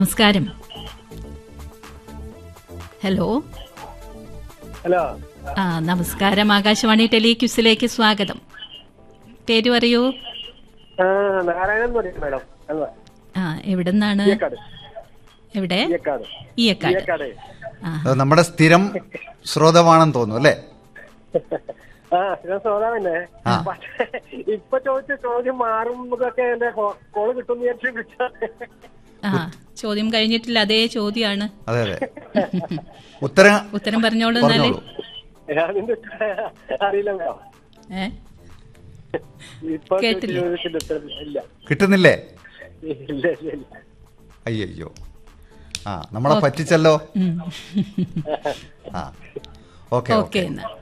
നമസ്കാരം hello hello ആ നമസ്കാരം ആകാശവാണി ടെലിക്യൂസിലേക്ക് സ്വാഗതം പേര് പറയൂ ആ നാരായണൻ എന്ന് പറയും മാഡം അല്ല ആ എവിടെന്നാണ് ഈയക്കാട് എവിടെ ഈയക്കാട് ഈയക്കാട് ഈയക്കാട് ആ അത് നമ്മുടെ സ്ഥിരം ശ്രോതമാണെന്ന് തോന്നുന്നു അല്ലേ ആ സ്ഥിരം സോദാവന്നെ ആ. പക്ഷേ ഇപ്പൊ ചോദിച്ച ചോദ്യം മാറുമ്പോഴൊക്കെ എന്റെ കോള് കിട്ടും വിചാരിച്ചു കിട്ടാ ആ ചോദ്യം കഴിഞ്ഞിട്ടില്ല അതേ ചോദ്യമാണ് അതെ അതെ ഉത്തരം ഉത്തരം പറഞ്ഞോളൂ എന്നാല് പറഞ്ഞോളൂ അതിന്റെ അറിയില്ല മാഡം ഏ ഇപ്പൊ കേട്ടില്ല. ചോദിച്ചിട്ട് ഉത്തരം ഇല്ല കിട്ടുന്നില്ലേ ഇല്ല ഇല്ല ഇല്ല അയ്യോ ആ നമ്മളെ പറ്റിച്ചല്ലോ ഉം. ആ ഓക്കെ ഓക്കെ എന്നാ